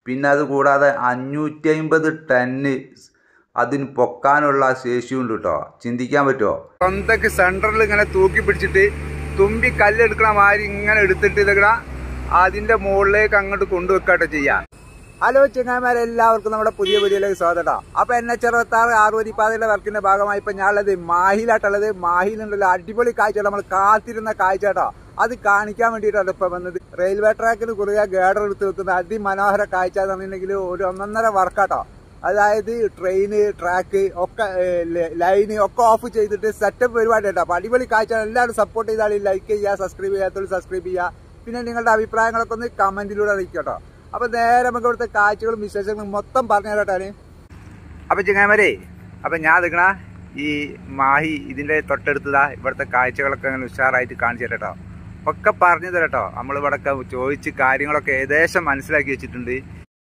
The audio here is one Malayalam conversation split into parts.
പിന്നെ അത് കൂടാതെ അഞ്ഞൂറ്റി അമ്പത് ടന്ന് അതിന് പൊക്കാനുള്ള ശേഷിയുണ്ട് കേട്ടോ ചിന്തിക്കാൻ പറ്റുമോ സ്വന്തക്ക് സെൻറ്ററിൽ ഇങ്ങനെ തൂക്കി പിടിച്ചിട്ട് തുമ്പി കല്ലെടുക്കണ മാതിരി ഇങ്ങനെ എടുത്തിട്ട് ഇതങ്ങടാ അതിന്റെ മുകളിലേക്ക് അങ്ങോട്ട് കൊണ്ടുവെക്കാട്ടോ ചെയ്യാം ഹലോ ചങ്ങായിമാരെ എല്ലാവർക്കും നമ്മുടെ പുതിയ വീഡിയോയിലേക്ക് സ്വാഗതം അപ്പൊ എൻ എച്ച് അറുപത്തി ആറ് ആറുവരിപ്പാതയുടെ വർക്കിന്റെ ഭാഗമായി ഇപ്പൊ ഞാനുള്ളത് മാഹിയിലാട്ടുള്ളത് മാഹിയിലുണ്ടല്ലോ അടിപൊളി കാഴ്ച നമ്മൾ കാത്തിരുന്ന കാഴ്ച കേട്ടോ അത് കാണിക്കാൻ വേണ്ടിയിട്ടാണ് ഇപ്പൊ വന്നത് റെയിൽവേ ട്രാക്കിന് കുറുകെ ഗേഡർ എടുത്ത് വെക്കുന്ന അതിമനോഹര കാഴ്ച എന്ന് പറഞ്ഞിട്ടുണ്ടെങ്കിൽ ഒരു ഒന്നൊന്നര വർക്കാട്ടോ അതായത് ട്രെയിന് ട്രാക്ക് ഒക്കെ ലൈന് ഒക്കെ ഓഫ് ചെയ്തിട്ട് സെറ്റപ്പ് പരിപാടി കേട്ടോ അപ്പൊ അടിപൊളി കാഴ്ച എല്ലാവരും സപ്പോർട്ട് ചെയ്താൽ ലൈക്ക് ചെയ്യുക സബ്സ്ക്രൈബ് ചെയ്യാത്തവർ സബ്സ്ക്രൈബ് ചെയ്യുക പിന്നെ നിങ്ങളുടെ അഭിപ്രായങ്ങളൊക്കെ ഒന്ന് കമന്റിലൂടെ അറിയിക്കുക കേട്ടോ അപ്പൊ നേരെ നമുക്ക് ഇവിടുത്തെ കാഴ്ചകളും വിശേഷങ്ങളും മൊത്തം പറഞ്ഞു തരട്ടാണ് അപ്പൊ ചിങ്ങാമരേ അപ്പൊ ഞാൻ നിൽക്കണ ഈ മാഹി ഇതിന്റെ തൊട്ടടുത്തതാ ഇവിടുത്തെ കാഴ്ചകളൊക്കെ അങ്ങനെ ഉഷാറായിട്ട് കാണിച്ചു തരട്ടോ ഒക്കെ പറഞ്ഞു തരട്ടോ നമ്മൾ ഇവിടെ ചോദിച്ച് കാര്യങ്ങളൊക്കെ ഏകദേശം മനസ്സിലാക്കി വെച്ചിട്ടുണ്ട്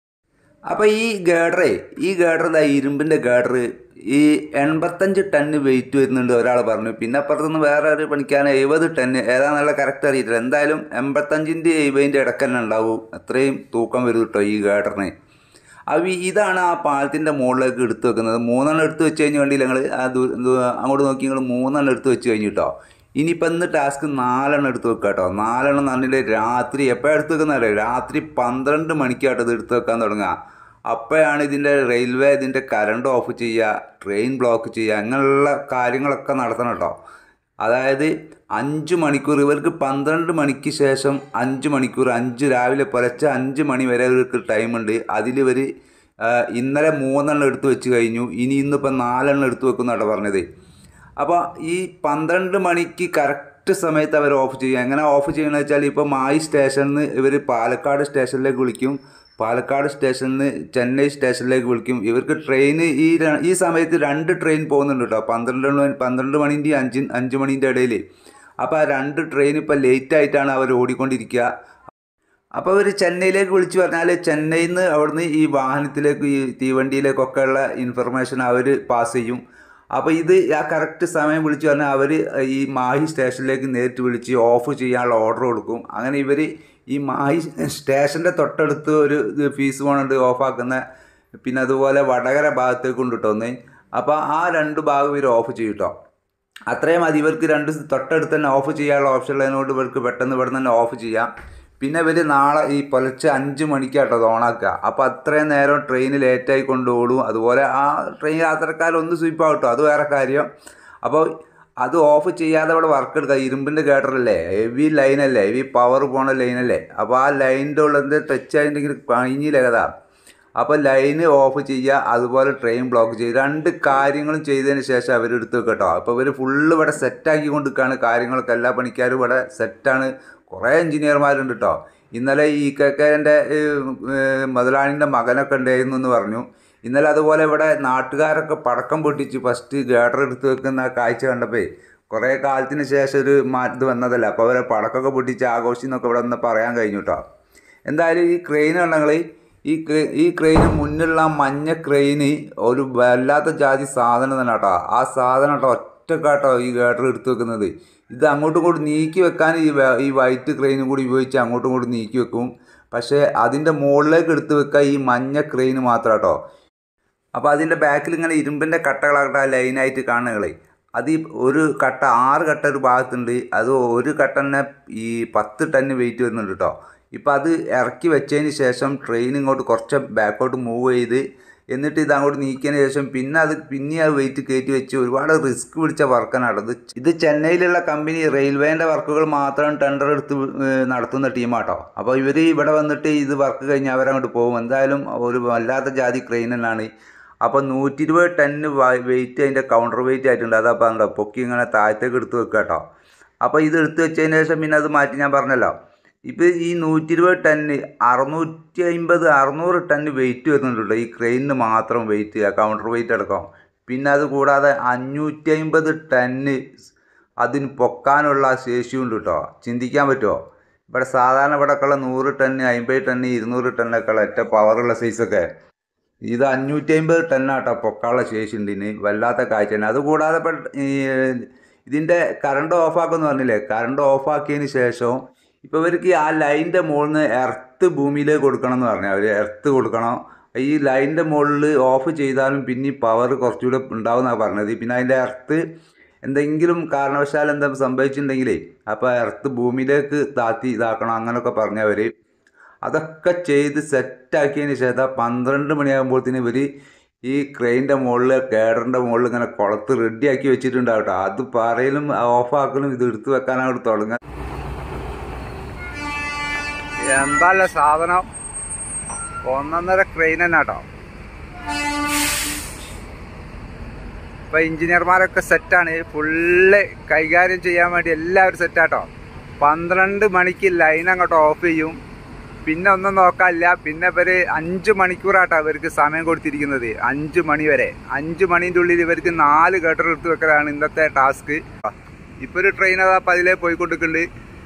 അപ്പൊ ഈ ഗേഡറേ ഈ ഗേഡർ ഇതാ ഇരുമ്പിന്റെ ഗേഡർ ഈ എൺപത്തഞ്ച് ടണ്ണ് വെയിറ്റ് വരുന്നുണ്ട് ഒരാൾ പറഞ്ഞു പിന്നെ അപ്പുറത്തുനിന്ന് വേറെ ഒരു പണിക്കാരൻ എഴുപത് ടണ്ണ് ഏതാ നല്ല കറക്റ്റ് അറിയില്ല എന്തായാലും എൺപത്തഞ്ചിൻ്റെ എഴുപതിൻ്റെ ഇടയ്ക്ക് തന്നെ ഉണ്ടാവും അത്രയും തൂക്കം വരും കേട്ടോ ഈ ഗേഡറിന് അപ്പോൾ ഇതാണ് ആ പാലത്തിൻ്റെ മുകളിലേക്ക് എടുത്ത് വെക്കുന്നത് മൂന്നെണ്ണം എടുത്ത് വെച്ച് കഴിഞ്ഞ് വേണ്ടി ഞങ്ങൾ ആ ദൂ- ദൂ- അങ്ങോട്ട് നോക്കി നിങ്ങൾ മൂന്നെണ്ണം എടുത്ത് വെച്ച് കഴിഞ്ഞു കേട്ടോ ഇനിയിപ്പോൾ ഇന്ന് ടാസ്ക് നാലെണ്ണം എടുത്ത് വെക്കുക കേട്ടോ നാലെണ്ണം നന്നിട്ട് രാത്രി എപ്പോഴാണ് എടുത്ത് വെക്കുന്നത് രാത്രി പന്ത്രണ്ട് മണിക്കാട്ടോ ഇത് എടുത്ത് വെക്കാൻ തുടങ്ങുക അപ്പോഴാണ് ഇതിൻ്റെ റെയിൽവേ ഇതിൻ്റെ കറണ്ട് ഓഫ് ചെയ്യുക ട്രെയിൻ ബ്ലോക്ക് ചെയ്യുക അങ്ങനെയുള്ള കാര്യങ്ങളൊക്കെ നടത്തണം കേട്ടോ അതായത് അഞ്ച് മണിക്കൂർ ഇവർക്ക് പന്ത്രണ്ട് മണിക്ക് ശേഷം അഞ്ച് മണിക്കൂർ അഞ്ച് രാവിലെ പുലർച്ചെ അഞ്ച് മണി വരെ ഇവർക്ക് ടൈമുണ്ട് അതിലിവർ ഇന്നലെ മൂന്നെണ്ണം എടുത്ത് വെച്ച് കഴിഞ്ഞു ഇനി ഇന്നിപ്പോൾ നാലെണ്ണം എടുത്ത് വെക്കുന്നാട്ടോ പറഞ്ഞത് അപ്പോൾ ഈ പന്ത്രണ്ട് മണിക്ക് കറക്റ്റ് സമയത്ത് അവർ ഓഫ് ചെയ്യും എങ്ങനെ ഓഫ് ചെയ്യണമെന്ന് വെച്ചാൽ ഇപ്പോൾ മായി സ്റ്റേഷനിൽ നിന്ന് ഇവർ പാലക്കാട് സ്റ്റേഷനിലേക്ക് വിളിക്കും പാലക്കാട് സ്റ്റേഷനിൽ നിന്ന് ചെന്നൈ സ്റ്റേഷനിലേക്ക് വിളിക്കും ഇവർക്ക് ട്രെയിൻ ഈ ര- ഈ സമയത്ത് രണ്ട് ട്രെയിൻ പോകുന്നുണ്ട് കേട്ടോ പന്ത്രണ്ട് മണി പന്ത്രണ്ട് മണിൻ്റെ അഞ്ച് അഞ്ച് മണീൻ്റെ ഇടയിൽ അപ്പോൾ ആ രണ്ട് ട്രെയിൻ ഇപ്പോൾ ലേറ്റ് ആയിട്ടാണ് അവർ ഓടിക്കൊണ്ടിരിക്കുക അപ്പോൾ അവർ ചെന്നൈയിലേക്ക് വിളിച്ചു പറഞ്ഞാൽ ചെന്നൈയിൽ നിന്ന് അവിടുന്ന് ഈ വാഹനത്തിലേക്ക് ഈ തീവണ്ടിയിലേക്കൊക്കെ ഉള്ള ഇൻഫർമേഷൻ അവർ പാസ് ചെയ്യും അപ്പോൾ ഇത് ആ കറക്റ്റ് സമയം വിളിച്ചു പറഞ്ഞാൽ അവർ ഈ മാഹി സ്റ്റേഷനിലേക്ക് നേരിട്ട് വിളിച്ച് ഓഫ് ചെയ്യാനുള്ള ഓർഡർ കൊടുക്കും അങ്ങനെ ഇവർ ഈ മാഹി സ്റ്റേഷൻ്റെ തൊട്ടടുത്ത് ഒരു ഇത് ഫീസ് പോണുണ്ട് ഓഫാക്കുന്ന പിന്നെ അതുപോലെ വടകര ഭാഗത്തേക്ക് ഉണ്ട് കേട്ടോ ഒന്ന് അപ്പോൾ ആ രണ്ട് ഭാഗം ഇവർ ഓഫ് ചെയ്യും കേട്ടോ അത്രയും മതി ഇവർക്ക് രണ്ട് സ് തൊട്ടടുത്ത് തന്നെ ഓഫ് ചെയ്യാനുള്ള ഓപ്ഷൻ ഉള്ളതിനോട് ഇവർക്ക് പെട്ടെന്ന് ഇവിടെ തന്നെ ഓഫ് ചെയ്യാം പിന്നെ ഇവർ നാളെ ഈ പുലർച്ചെ അഞ്ച് മണിക്കാട്ടോ അത് ഓണാക്കുക അപ്പോൾ അത്രയും നേരം ട്രെയിൻ ലേറ്റായി കൊണ്ട് ഓടും അതുപോലെ ആ ട്രെയിൻ യാത്രക്കാരൊന്ന് സ്വീപ്പാവും കേട്ടോ അത് വേറെ കാര്യം അപ്പോൾ അത് ഓഫ് ചെയ്യാതെ ഇവിടെ വർക്ക് എടുക്കുക ഇരുമ്പിൻ്റെ കേട്ടറല്ലേ ഹെവി ലൈനല്ലേ ഹെവി പവർ പോണ ലൈനല്ലേ അപ്പോൾ ആ ലൈനിൻ്റെ ഉള്ളത് ടച്ച് ആയിട്ടുണ്ടെങ്കിൽ കഴിഞ്ഞില്ല കഥ അപ്പോൾ ലൈന് ഓഫ് ചെയ്യുക അതുപോലെ ട്രെയിൻ ബ്ലോക്ക് ചെയ്യുക രണ്ട് കാര്യങ്ങളും ചെയ്തതിന് ശേഷം അവർ എടുത്ത് വെക്കുക കേട്ടോ അപ്പോൾ ഇവർ ഫുള്ള് ഇവിടെ സെറ്റാക്കി കൊണ്ടിരിക്കുകയാണ് കാര്യങ്ങളൊക്കെ എല്ലാ പണിക്കാരും ഇവിടെ സെറ്റാണ് കുറേ എഞ്ചിനീയർമാരുണ്ട് കേട്ടോ ഇന്നലെ ഈ കെക്കേൻ്റെ മുതലാളിൻ്റെ മകനൊക്കെ ഉണ്ടായിരുന്നു എന്ന് പറഞ്ഞു ഇന്നലെ അതുപോലെ ഇവിടെ നാട്ടുകാരൊക്കെ പടക്കം പൊട്ടിച്ച് ഫസ്റ്റ് ഗേഡർ എടുത്ത് വെക്കുന്ന കാഴ്ച കണ്ടപ്പോൾ കുറേ കാലത്തിന് ശേഷം ഒരു മാ ഇത് വന്നതല്ല അപ്പോൾ അവരെ പടക്കമൊക്കെ പൊട്ടിച്ച് ആഘോഷിച്ചെന്നൊക്കെ ഇവിടെ ഒന്ന് പറയാൻ കഴിഞ്ഞു കേട്ടോ എന്തായാലും ഈ ക്രെയിൻ ഉണ്ടെങ്കിൽ ഈ ക്രെ- ഈ ക്രെയിന് മുന്നിലുള്ള ആ മഞ്ഞ ക്രെയിന് ഒരു വല്ലാത്ത ജാതി സാധനം തന്നെ കേട്ടോ ആ സാധനം കേട്ടോ ഒറ്റക്കാട്ടോ ഈ ഗേഡർ എടുത്ത് വെക്കുന്നത് ഇത് അങ്ങോട്ടും ഇങ്ങോട്ടും നീക്കി വെക്കാൻ ഈ വ- ഈ വൈറ്റ് ക്രെയിനും കൂടി ഉപയോഗിച്ച് അങ്ങോട്ടും ഇങ്ങോട്ടും നീക്കി വെക്കും പക്ഷേ അതിൻ്റെ മുകളിലേക്ക് എടുത്ത് വെക്കാൻ ഈ മഞ്ഞ ക്രെയിന് മാത്രം കേട്ടോ അപ്പോൾ അതിൻ്റെ ബാക്കിൽ ഇങ്ങനെ ഇരുമ്പിൻ്റെ കട്ടകളാകട്ടെ ലൈനായിട്ട് കാണുകളെ അത് ഈ ഒരു കട്ട ആറ് കട്ട ഒരു ഭാഗത്തുണ്ട് അത് ഒരു കട്ട തന്നെ ഈ പത്ത് ടണ്ണ് വെയിറ്റ് വരുന്നുണ്ട് കേട്ടോ ഇപ്പോൾ അത് ഇറക്കി വെച്ചതിന് ശേഷം ട്രെയിൻ ഇങ്ങോട്ട് കുറച്ച് ബാക്കോട്ട് മൂവ് ചെയ്ത് എന്നിട്ട് ഇത് അങ്ങോട്ട് നീക്കിയതിന് ശേഷം പിന്നെ അത് പിന്നെ ആ വെയിറ്റ് കയറ്റി വെച്ച് ഒരുപാട് റിസ്ക് പിടിച്ച വർക്കാണ് ഇത് ഇത് ചെന്നൈയിലുള്ള കമ്പനി റെയിൽവേൻ്റെ വർക്കുകൾ മാത്രം ടെൻഡർ എടുത്ത് ഏഹ് നടത്തുന്ന ടീമാട്ടോ അപ്പോൾ ഇവർ ഇവിടെ വന്നിട്ട് ഇത് വർക്ക് കഴിഞ്ഞ് അവരങ്ങോട്ട് പോകും എന്തായാലും ഒരു വല്ലാത്ത ജാതി ക്രെയിൻ തന്നെയാണ് അപ്പോൾ നൂറ്റി ഇരുപത് ടണ്ണ് വെയിറ്റ് അതിൻ്റെ കൗണ്ടർ വെയിറ്റ് ആയിട്ടുണ്ട് അതാ പറഞ്ഞോ പൊക്കി ഇങ്ങനെ താഴത്തേക്ക് എടുത്ത് വെക്കുക കേട്ടോ അപ്പോൾ ഇത് എടുത്ത് വെച്ചതിന് ശേഷം പിന്നെ അത് മാറ്റി ഞാൻ പറഞ്ഞല്ലോ ഇപ്പോൾ ഈ നൂറ്റി ഇരുപത് ടണ്ണ് അറുന്നൂറ്റി അമ്പത് അറുന്നൂറ് ടണ്ണ് വെയിറ്റ് വരുന്നുണ്ട് ഈ ക്രെയിനിന് മാത്രം വെയിറ്റ് ആ കൗണ്ടർ വെയിറ്റ് അടക്കം പിന്നെ അത് കൂടാതെ അഞ്ഞൂറ്റി അമ്പത് ടണ്ണ് അതിന് പൊക്കാനുള്ള ശേഷിയുണ്ട് കേട്ടോ ചിന്തിക്കാൻ പറ്റുമോ ഇവിടെ സാധാരണ ഇവിടെ ഉള്ള നൂറ് ടണ്ണ് അമ്പത് ടണ്ണ് ഇരുന്നൂറ് ടണ്ണൊക്കെ ഉള്ള ഏറ്റവും പവറുള്ള സൈസൊക്കെ ഇത് അഞ്ഞൂറ്റി അമ്പത് ടണ്ണാട്ടോ പൊക്കാനുള്ള ശേഷി ഉണ്ട് ഇനി വല്ലാത്ത കാഴ്ച തന്നെ അതുകൂടാതെ ഇപ്പം ഈ ഇതിൻ്റെ കറണ്ട് ഓഫാക്കുമെന്ന് പറഞ്ഞില്ലേ കറണ്ട് ഓഫാക്കിയതിന് ശേഷം ഇപ്പോൾ ഇവർക്ക് ആ ലൈനിൻ്റെ മുകളിൽ നിന്ന് എർത്ത് ഭൂമിയിലേക്ക് കൊടുക്കണം എന്ന് പറഞ്ഞു അവർ എർത്ത് കൊടുക്കണം ഈ ലൈനിൻ്റെ മുകളിൽ ഓഫ് ചെയ്താലും പിന്നെ പവർ കുറച്ചുകൂടെ ഉണ്ടാവുമെന്നാണ് പറഞ്ഞത് പിന്നെ അതിൻ്റെ എർത്ത് എന്തെങ്കിലും കാരണവശാൽ എന്താ സംഭവിച്ചിട്ടുണ്ടെങ്കിലേ അപ്പോൾ എർത്ത് ഭൂമിയിലേക്ക് താത്തി ഇതാക്കണം അങ്ങനെയൊക്കെ പറഞ്ഞവർ അതൊക്കെ ചെയ്ത് സെറ്റാക്കിയതിന് ശേഷം പന്ത്രണ്ട് മണിയാകുമ്പോഴത്തേന് ഇവർ ഈ ക്രെയിൻ്റെ മുകളിൽ കേഡറിൻ്റെ മുകളിൽ ഇങ്ങനെ കുളത്ത് റെഡിയാക്കി വെച്ചിട്ടുണ്ടാവും കേട്ടോ അത് പറയലും ഓഫാക്കലും ഇത് എടുത്തു വെക്കാനായിട്ട് തുടങ്ങുക എന്താല്ല സാധനം ഒന്നൊന്നര ക്രെയിൻ തന്നെ കേട്ടോ ഇപ്പൊ എഞ്ചിനീയർമാരൊക്കെ സെറ്റാണ് ഫുള്ള് കൈകാര്യം ചെയ്യാൻ വേണ്ടി എല്ലാവരും സെറ്റാട്ടോ പന്ത്രണ്ട് മണിക്ക് ലൈൻ അങ്ങോട്ട് ഓഫ് ചെയ്യും പിന്നെ ഒന്നും നോക്കാനില്ല പിന്നെ ഇവര് അഞ്ച് മണിക്കൂറാട്ടോ ഇവർക്ക് സമയം കൊടുത്തിരിക്കുന്നത് അഞ്ച് മണി വരെ അഞ്ച് മണീൻ്റെ ഉള്ളിൽ ഇവർക്ക് നാല് ഗട്ടർ എടുത്ത് വെക്കലാണ് ഇന്നത്തെ ടാസ്ക് ഇപ്പൊ ഒരു ട്രെയിൻ അതാ പതിലേ പോയിക്കൊണ്ടിരിക്കുന്നുണ്ട്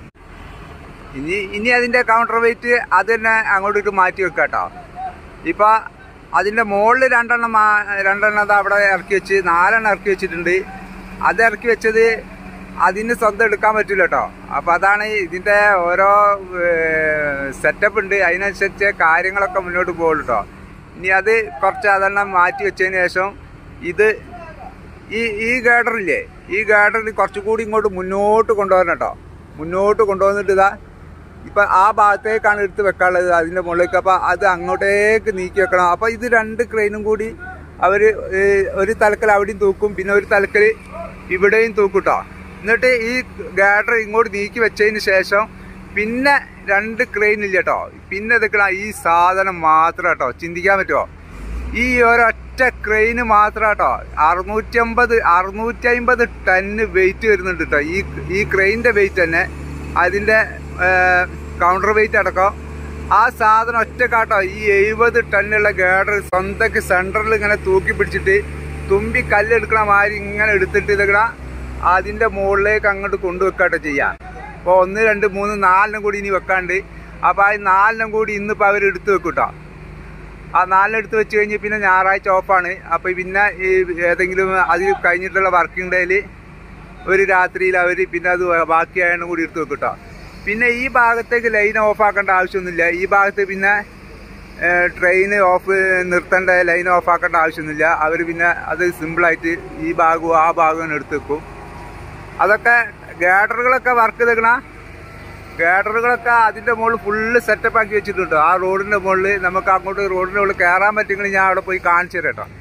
ഇനി ഇനി അതിന്റെ കൗണ്ടർ വെയിറ്റ് അത് തന്നെ അങ്ങോട്ടേക്ക് മാറ്റി വെക്കാട്ടോ ഇപ്പൊ അതിന്റെ മുകളിൽ രണ്ടെണ്ണം മാ- രണ്ടെണ്ണം അത് അവിടെ ഇറക്കി വെച്ച് നാലെണ്ണം ഇറക്കി വെച്ചിട്ടുണ്ട് അത് ഇറക്കി വെച്ചത് അതിന് സ്വന്തം എടുക്കാൻ പറ്റില്ല കേട്ടോ അപ്പൊ അതാണ് ഇതിന്റെ ഓരോ സെറ്റപ്പ് ഉണ്ട് അതിനനുസരിച്ച് കാര്യങ്ങളൊക്കെ മുന്നോട്ട് പോകുള്ളൂ കേട്ടോ ഇനി അത് കുറച്ച് അതെണ്ണം മാറ്റി വെച്ചതിന് ശേഷം ഇത് ഈ ഈ ഗാഡറില്ലേ ഈ ഗാഡറിൽ കുറച്ചുകൂടി ഇങ്ങോട്ട് മുന്നോട്ട് കൊണ്ടുപോകണം കേട്ടോ മുന്നോട്ട് കൊണ്ടുവന്നിട്ട് ഇതാ ഇപ്പൊ ആ ഭാഗത്തേക്കാണ് എടുത്ത് വെക്കാനുള്ളത് അതിന്റെ മുകളിലേക്ക് അപ്പൊ അത് അങ്ങോട്ടേക്ക് നീക്കി വെക്കണം അപ്പൊ ഇത് രണ്ട് ക്രെയിനും കൂടി അവര് ഏ, ഒരു തലക്കൽ അവിടെയും തൂക്കും പിന്നെ ഒരു തലക്കൽ ഇവിടെയും തൂക്കും ട്ടോ എന്നിട്ട് ഈ ഗാഡർ ഇങ്ങോട്ട് നീക്കി വെച്ചതിന് ശേഷം പിന്നെ രണ്ട് ക്രെയിൻ ഇല്ല കേട്ടോ പിന്നെ ഇതൊക്കെ ഈ സാധനം മാത്രം കേട്ടോ ചിന്തിക്കാൻ പറ്റുമോ ഈ ഒരൊറ്റ ക്രെയിന് മാത്രം കേട്ടോ അറുന്നൂറ്റമ്പത് അറുന്നൂറ്റി അമ്പത് ടന്ന് വെയിറ്റ് വരുന്നുണ്ട് കേട്ടോ ഈ ഈ ക്രെയിനിന്റെ വെയിറ്റ് തന്നെ അതിന്റെ കൗണ്ടർ വെയിറ്റ് അടക്കം ആ സാധനം ഒറ്റ കാട്ടോ ഈ എഴുപത് ടണ്ണുള്ള ഗേഡർ സ്വന്തക്ക് സെന്ററിൽ ഇങ്ങനെ തൂക്കി പിടിച്ചിട്ട് തുമ്പി കല്ലെടുക്കണ മാതിരി ഇങ്ങനെ എടുത്തിട്ട് ഇതക്കണ അതിന്റെ മുകളിലേക്ക് അങ്ങോട്ട് കൊണ്ടുവെക്കാട്ടോ ചെയ്യാം അപ്പോൾ ഒന്ന് രണ്ട് മൂന്ന് നാലിനും കൂടി ഇനി വെക്കാണ്ട് അപ്പോൾ ആ നാലിനും കൂടി ഇന്നിപ്പോൾ അവർ എടുത്ത് വെക്കും കേട്ടോ ആ നാലിനെടുത്ത് വെച്ച് കഴിഞ്ഞ് പിന്നെ ഞായറാഴ്ച ഓഫാണ് അപ്പോൾ പിന്നെ ഈ ഏതെങ്കിലും അതിൽ കഴിഞ്ഞിട്ടുള്ള വർക്കിംഗ് ഡേയിൽ ഒരു രാത്രിയിൽ അവർ പിന്നെ അത് ബാക്കിയായതും കൂടി എടുത്ത് വെക്കും കേട്ടോ പിന്നെ ഈ ഭാഗത്തേക്ക് ലൈൻ ഓഫ് ആക്കേണ്ട ആവശ്യമൊന്നുമില്ല ഈ ഭാഗത്ത് പിന്നെ ട്രെയിൻ ഓഫ് നിർത്തേണ്ട ലൈൻ ഓഫ് ആക്കേണ്ട ആവശ്യമൊന്നുമില്ല അവർ പിന്നെ അത് സിമ്പിളായിട്ട് ഈ ഭാഗവും ആ ഭാഗവും എടുത്ത് വെക്കും അതൊക്കെ ഗാഡറുകളൊക്കെ വർക്ക് ചെയ്തേക്കണ ഗാഡറുകളൊക്കെ അതിന്റെ മുകളിൽ ഫുള്ള് സെറ്റപ്പ് ആക്കി വെച്ചിട്ടുണ്ട് ആ റോഡിന്റെ മുകളിൽ നമുക്ക് അങ്ങോട്ട് റോഡിന്റെ മുകളിൽ കയറാൻ പറ്റുമെങ്കിൽ ഞാൻ അവിടെ പോയി കാണിച്ചു തരാം കേട്ടോ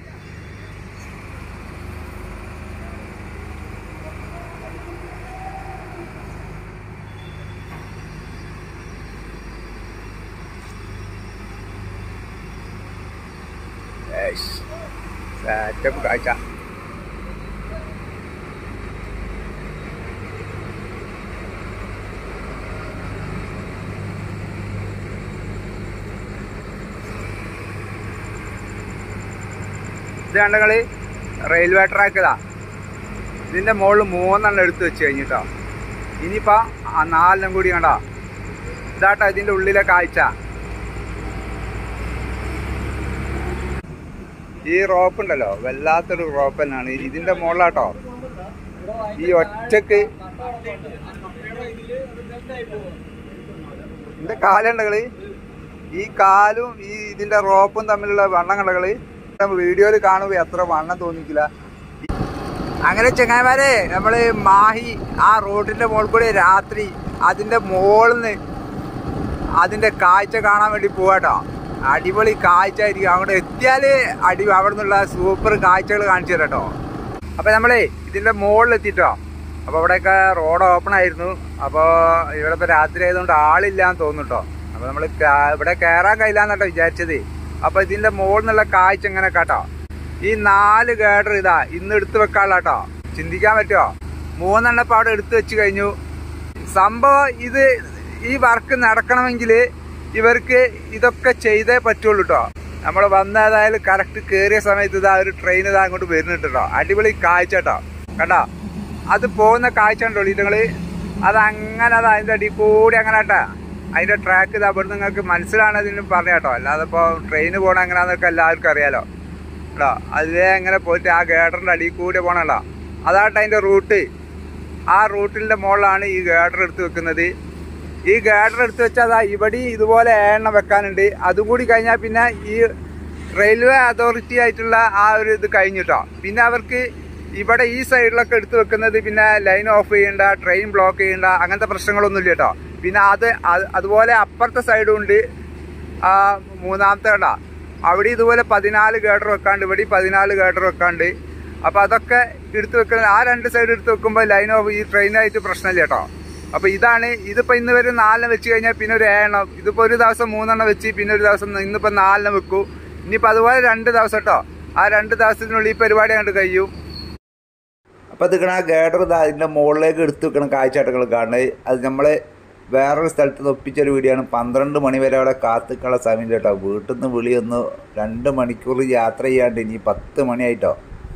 സെറ്റപ്പ് കാഴ്ച ഇത് കണ്ടങ്ങള് റെയിൽവേ ട്രാക്ക് ഇതാ ഇതിന്റെ മുകളിൽ മൂന്നെണ്ണം എടുത്തു വെച്ച് കഴിഞ്ഞിട്ടോ ഇനിയിപ്പോ ആ നാലെണ്ണം കൂടി കണ്ടോ ഇതാട്ടോ ഇതിന്റെ ഉള്ളിലെ കാഴ്ച ഈ റോപ്പ് ഉണ്ടല്ലോ വല്ലാത്തൊരു റോപ്പ് തന്നെയാണ് ഇതിന്റെ മുകളിലാട്ടോ ഈ ഒറ്റക്ക് ഇതിന്റെ കാലുണ്ടകള് ഈ കാലും ഈ ഇതിന്റെ റോപ്പും തമ്മിലുള്ള വണ്ണം കണ്ടകള് വീഡിയോയിൽ കാണുമ്പോ എത്ര വണ്ണം തോന്നിക്കില്ല അങ്ങനെ ചെങ്ങായിമാരെ നമ്മള് മാഹി ആ റോഡിന്റെ മുകളിൽ കൂടി രാത്രി അതിന്റെ മുകളിൽ നിന്ന് അതിന്റെ കാഴ്ച കാണാൻ വേണ്ടി പോവാട്ടോ അടിപൊളി കാഴ്ച ആയിരിക്കും അങ്ങോട്ട് എത്തിയാല് അടി അവിടെ നിന്നുള്ള സൂപ്പർ കാഴ്ചകൾ കാണിച്ചു തരാം കേട്ടോ അപ്പൊ നമ്മളേ ഇതിന്റെ മുകളിൽ എത്തിട്ടോ അപ്പൊ ഇവിടെയൊക്കെ റോഡ് ഓപ്പൺ ആയിരുന്നു അപ്പൊ ഇവിടെ ഇപ്പൊ രാത്രി ആയതുകൊണ്ട് ആളില്ലാന്ന് തോന്നുട്ടോ അപ്പൊ നമ്മള് കാ- ഇവിടെ കയറാൻ കഴിയില്ലാന്നട്ടോ വിചാരിച്ചത് അപ്പൊ ഇതിന്റെ മുകളിൽ നിന്നുള്ള കാഴ്ച ഇങ്ങനെ കേട്ടോ ഈ നാല് ഗേഡർ ഇതാ ഇന്ന് എടുത്തു വെക്കാനുള്ള കേട്ടോ ചിന്തിക്കാൻ പറ്റുമോ മൂന്നെണ്ണം ഇപ്പൊ അവിടെ എടുത്തു വെച്ച് കഴിഞ്ഞു സംഭവം ഇത് ഈ വർക്ക് നടക്കണമെങ്കിൽ ഇവർക്ക് ഇതൊക്കെ ചെയ്തേ പറ്റുള്ളൂ കേട്ടോ നമ്മൾ വന്നതായാലും കറക്റ്റ് കയറിയ സമയത്ത് ഇതാ ഒരു ട്രെയിൻ ഇതാ അങ്ങോട്ട് വരുന്നുണ്ട് കേട്ടോ അടിപൊളി കാഴ്ച കേട്ടോ കണ്ടോ അത് പോകുന്ന കാഴ്ച ഉണ്ടോ നിങ്ങള് അത് അങ്ങനെ അത് അതിന്റെ അടി കൂടി അങ്ങനെ കേട്ടാ അതിന്റെ ട്രാക്ക് ഇത് അവിടെ നിങ്ങൾക്ക് മനസ്സിലാണെന്ന് പറഞ്ഞ കേട്ടോ അല്ലാതെ ഇപ്പോൾ ട്രെയിൻ പോകണ എങ്ങനെയാന്നൊക്കെ എല്ലാവർക്കും അറിയാലോ കേട്ടോ അതിലേ അങ്ങനെ പോയിട്ട് ആ ഗേഡറിന്റെ അടിയിൽ കൂടി പോകണല്ലോ അതാട്ടെ അതിന്റെ റൂട്ട് ആ റൂട്ടിന്റെ മുകളിലാണ് ഈ ഗേഡർ എടുത്ത് വെക്കുന്നത് ഈ ഗാഡർ എടുത്ത് വെച്ചാൽ അതാ ഇവിടെ ഇതുപോലെ എണ്ണം വെക്കാനുണ്ട് അതും കൂടി കഴിഞ്ഞാൽ പിന്നെ ഈ റെയിൽവേ അതോറിറ്റി ആയിട്ടുള്ള ആ ഒരു ഇത് കഴിഞ്ഞിട്ടോ പിന്നെ അവർക്ക് ഇവിടെ ഈ സൈഡിലൊക്കെ എടുത്തു വെക്കുന്നത് പിന്നെ ലൈൻ ഓഫ് ചെയ്യണ്ട ട്രെയിൻ ബ്ലോക്ക് ചെയ്യണ്ട അങ്ങനത്തെ പ്രശ്നങ്ങളൊന്നും ഇല്ല കേട്ടോ പിന്നെ അത് അത് അതുപോലെ അപ്പുറത്തെ സൈഡും ഉണ്ട് ആ മൂന്നാമത്തെ കട അവിടെ ഇതുപോലെ പതിനാല് ഗേഡർ വെക്കാണ്ട് ഇവിടെ പതിനാല് ഗേഡർ വെക്കാണ്ട് അപ്പോൾ അതൊക്കെ എടുത്ത് വെക്കുന്നത് ആ രണ്ട് സൈഡ് എടുത്ത് വെക്കുമ്പോൾ ലൈൻ ഓഫ് ഈ ട്രെയിനായിട്ട് പ്രശ്നമില്ല കേട്ടോ അപ്പോൾ ഇതാണ് ഇതിപ്പോൾ ഇന്ന് വരെ നാലെണ്ണം വെച്ച് കഴിഞ്ഞാൽ പിന്നെ ഒരു ഏഴെണ്ണം ഇതിപ്പോൾ ഒരു ദിവസം മൂന്നെണ്ണം വെച്ച് പിന്നെ ഒരു ദിവസം ഇന്നിപ്പോൾ നാലെണ്ണം വെക്കൂ ഇനിയിപ്പോൾ അതുപോലെ രണ്ട് ദിവസം കേട്ടോ ആ രണ്ട് ദിവസത്തിനുള്ളിൽ ഈ പരിപാടി കണ്ട് കഴിയും അപ്പോൾ ഇതിക്കണ ആ ഗേഡർ ഇതാ അതിൻ്റെ മുകളിലേക്ക് എടുത്ത് വെക്കണം കാഴ്ചാട്ടങ്ങൾ കാണുന്നത് അത് നമ്മൾ വേറൊരു സ്ഥലത്ത് നിന്ന് ഒപ്പിച്ചൊരു വീഡിയോ ആണ് പന്ത്രണ്ട് മണി വരെ അവിടെ കാത്തിക്കാനുള്ള സമയം കേട്ടോ വീട്ടിൽ നിന്ന് വിളിയൊന്ന് രണ്ട് മണിക്കൂർ യാത്ര ചെയ്യാണ്ട് ഇനി പത്ത് മണിയായിട്ടോ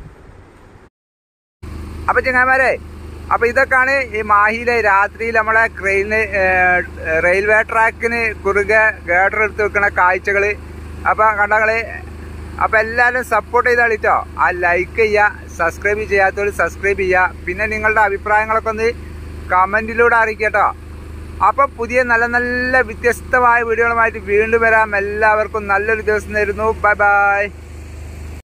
അപ്പോൾ ചങ്ങാമാരെ അപ്പോൾ ഇതൊക്കെയാണ് ഈ മാഹിയിലെ രാത്രിയിൽ നമ്മളെ ട്രെയിന് റെയിൽവേ ട്രാക്കിന് കുറുകെ ഗേഡർ എടുത്ത് വെക്കുന്ന കാഴ്ചകൾ അപ്പോൾ കണ്ടകള് അപ്പോൾ എല്ലാവരും സപ്പോർട്ട് ചെയ്ത് കളിട്ടോ ആ ലൈക്ക് ചെയ്യുക സബ്സ്ക്രൈബ് ചെയ്യാത്തവർ സബ്സ്ക്രൈബ് ചെയ്യുക പിന്നെ നിങ്ങളുടെ അഭിപ്രായങ്ങളൊക്കെ ഒന്ന് കമൻറ്റിലൂടെ അറിയിക്കട്ടോ അപ്പോൾ പുതിയ നല്ല നല്ല വ്യത്യസ്തമായ വീഡിയോകളുമായിട്ട് വീണ്ടും വരാം എല്ലാവർക്കും നല്ലൊരു ദിവസം നേരുന്നു ബൈ ബൈ